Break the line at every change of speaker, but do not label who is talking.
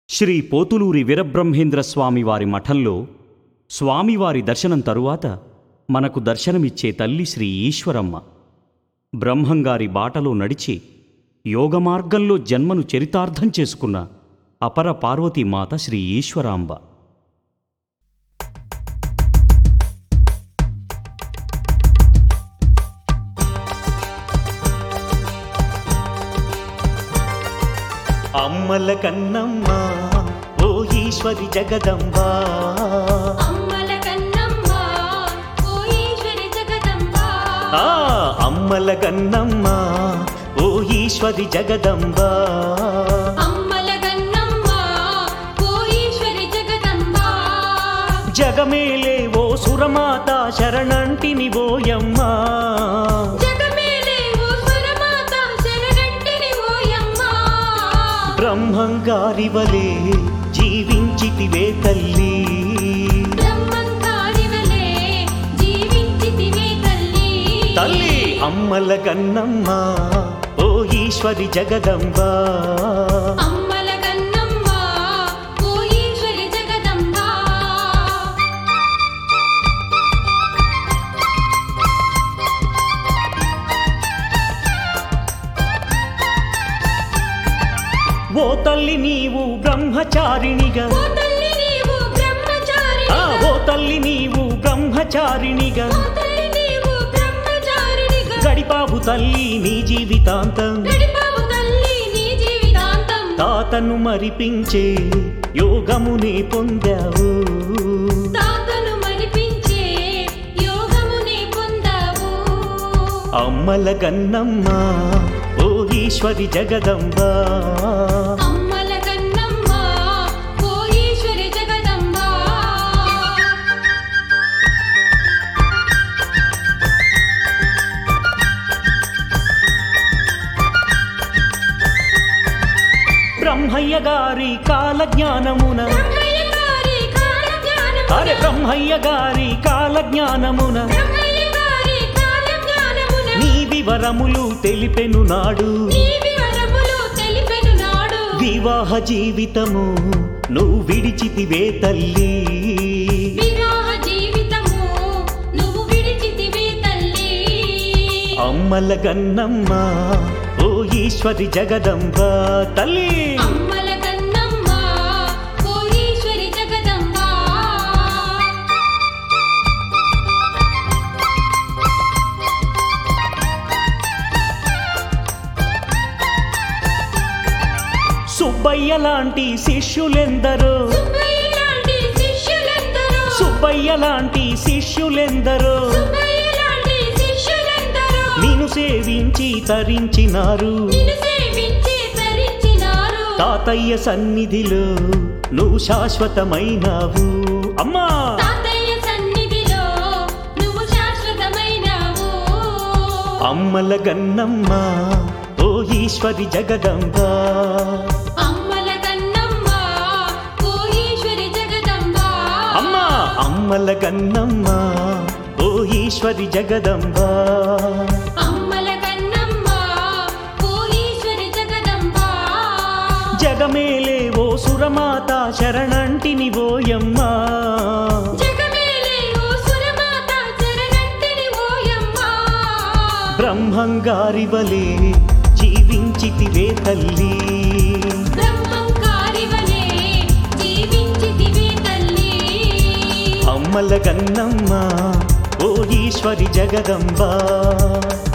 శ్రీ పోతులూరి వీరబ్రహ్మేంద్ర స్వామి వారి మఠంలో స్వామివారి దర్శనం తరువాత మనకు దర్శనమిచ్చే తల్లి శ్రీ ఈశ్వరమ్మ బ్రహ్మంగారి బాటలో నడిచి యోగమార్గంలో జన్మను చరితార్థం చేసుకున్న అపర పార్వతీమాత శ్రీ ఈశ్వరాంబ అమ్మల కన్నమ్మ ఓ ఈశ్వరి జగదంబా
అమ్మల కన్నమ్మ ఓ ఈశ్వరి జగదంబ
ఆ అమ్మల కన్నమ్మ ఓ ఈశ్వరి జగదంబా
అమ్మల కన్నమ్మ ఓ ఈశ్వరి జగదంబ
జగమేలే ఓ సురమాత శరణంటిని ఓయమ్మ
జగమేలే ఓ స్వరమాత శరణంటిని ఓయమ్మ
బ్రహ్మంగారివలే జీవించితివే తల్లి
బ్రహ్మంగారివలే జీవించితివే తల్లి
తల్లి అమ్మల కన్నమ్మ ఓ ఈశ్వరి జగదంబా
అమ్మల కన్నమ్మ ఓ ఈశ్వరి జగదంబ
ఓ తల్లి నీవు బ్రహ్మచారిణిగా
ఓ తల్లి నీవు బ్రహ్మచారి
ఆ ఓ తల్లి నీవు బ్రహ్మచారిణిగా
ఓ తల్లి నీవు బ్రహ్మచారిణిగా
గడిపావు తల్లి నీ జీవితాంతం
గడిపావు తల్లి నీ జీవితాంతం
తాతను మరిపించే యోగమునే పొందావు
తాతను మరిపించే యోగమునే పొందావు
అమ్మల గన్నమ్మ ఓ ఈశ్వరి జగదంబ
అమ్మల కన్నమ్మ ఓ ఈశ్వరి జగదంబ
బ్రహ్మయ్య గారి కాల జ్ఞానమున
బ్రహ్మయ్య గారి కాల జ్ఞానమున
అరే బ్రహ్మయ్య గారి కాల జ్ఞానమున
బ్రహ్మయ్య గారి కాల జ్ఞానమున
నీ వివరములు తెలిపెను నాడు
నీ వివరములు తెలిపెను నాడు
వివాహ జీవితము నువ్వు విడిచితివే తల్లి
వివాహ జీవితము నువ్వు విడిచితివి తల్లి
అమ్మల గన్నమ్మ ఓ ఈశ్వరి జగదంబ తల్లి
అమ్మల కన్నమ్మ ఓ ఈశ్వరి జగదంబ
సుబ్బయ్య లాంటి శిష్యులెందరో
సుబ్బయ్య లాంటి శిష్యులెందరో
సుబ్బయ్య లాంటి శిష్యులెందరో
సుబ్బయ్య లాంటి శిష్యులెందరో
నిన్ను సేవించి తరించినారు
నిన్ను సేవించి తరించినారు
తాతయ్య సన్నిధిలో నువ్వు శాశ్వతమైనావు అమ్మా
తాతయ్య సన్నిధిలో నువ్వు శాశ్వతమైనావు
అమ్మల గన్నమ్మ ఓ ఈశ్వరి జగదంబ
అమ్మల కన్నమ్మ ఓ ఈశ్వరి జగదంబ
అమ్మా అమ్మల గన్నమ్మ ఓ ఈశ్వరి జగదంబ
అమ్మల కన్నమ్మ ఓ ఈశ్వరి జగదంబ
జగమేలే ఓ సురమాత శరణంటిని ఓయమ్మ
జగమేలే ఓ సురమాత చరణంటిని ఓయమ్మ
బ్రహ్మంగారివలే జీవించితివే తల్లి
బ్రహ్మంకారివలే జీవించితివి తల్లి
అమ్మల గన్నమ్మ ఓ ఈశ్వరి జగదంబ